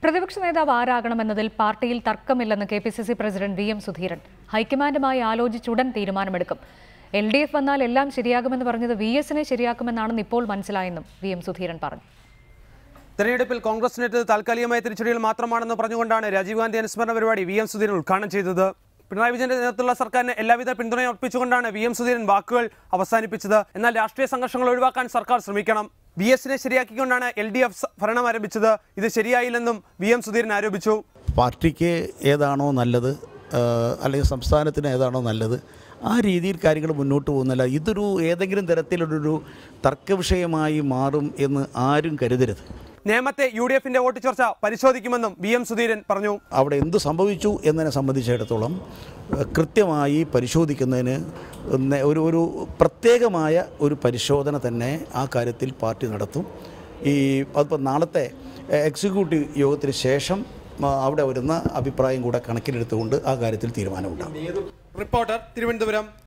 പ്രതിപക്ഷ നേതാവ് ആരാകണമെന്നതിൽ പാർട്ടിയിൽ തർക്കമില്ലെന്ന് K P C C president V M Sudheeran ഹൈക്കമാൻഡുമായി ആലോചിച്ചുടൻ തീരുമാനമെടുക്കും എൽ ഡി എഫ് വന്നാൽ എല്ലാം ശരിയാകുമെന്ന് പറഞ്ഞത് വി എസിനെ ശരിയാക്കുമെന്നാണെന്ന് ഇപ്പോൾ മനസ്സിലായെന്നും വി എം സുധീരൻ പറഞ്ഞു തെരഞ്ഞെടുപ്പിൽ കോൺഗ്രസിനേറ്റത് താൽക്കാലികമായ തിരിച്ചടികൾ മാത്രമാണെന്ന് പറഞ്ഞുകൊണ്ടാണ് രാജീവ് ഗാന്ധി അനുസ്മരണ പരിപാടി വി എം സുധീരൻ ഉദ്ഘാടനം ചെയ്തത് പിണറായി വിജയന്റെ നേതൃത്വത്തിലുള്ള സർക്കാരിന് എല്ലാവിധ പിന്തുണയും അർപ്പിച്ചുകൊണ്ടാണ് വി എം സുധീരൻ വാക്കുകൾ അവസാനിപ്പിച്ചത് എന്നാൽ രാഷ്ട്രീയ സംഘർഷങ്ങൾ ഒഴിവാക്കാൻ സർക്കാർ ശ്രമിക്കണം വി എസിനെ ശരിയാക്കിക്കൊണ്ടാണ് എൽ ഡി എഫ് ഭരണം ആരംഭിച്ചത് ഇത് ശരിയായില്ലെന്നും വി എം സുധീരൻ ആരോപിച്ചു പാർട്ടിക്ക് ഏതാണോ നല്ലത് ആ, അല്ലെങ്കിൽ സംസ്ഥാനത്തിന് ഏതാണോ നല്ലത് ആ രീതിയിൽ കാര്യങ്ങൾ മുന്നോട്ട് പോകുന്നില്ല ഇതൊരു ഏതെങ്കിലും തരത്തിലൊരു തർക്ക വിഷയമായി മാറും എന്ന് ആരും കരുതരുത് നേമത്തെ യു ഡി എഫിന്റെ വോട്ട് ചർച്ച പരിശോധിക്കുമെന്നും വി എം സുധീരൻ പറഞ്ഞു അവിടെ എന്ത് സംഭവിച്ചു എന്നതിനെ സംബന്ധിച്ചിടത്തോളം ഏഹ്, കൃത്യമായി പരിശോധിക്കുന്നതിന് ഒന്ന് ഒരു ഒരു പ്രത്യേകമായ ഒരു പരിശോധന തന്നെ ആ കാര്യത്തിൽ പാർട്ടി നടത്തും ഈ അതിപ്പോൾ നാളത്തെ ഏഹ്, എക്സിക്യൂട്ടീവ് യോഗത്തിന് ശേഷം ആ, അവിടെ വരുന്ന അഭിപ്രായം കൂടെ കണക്കിലെടുത്തുകൊണ്ട് ആ കാര്യത്തിൽ തീരുമാനമുണ്ടാകും റിപ്പോർട്ടർ തിരുവനന്തപുരം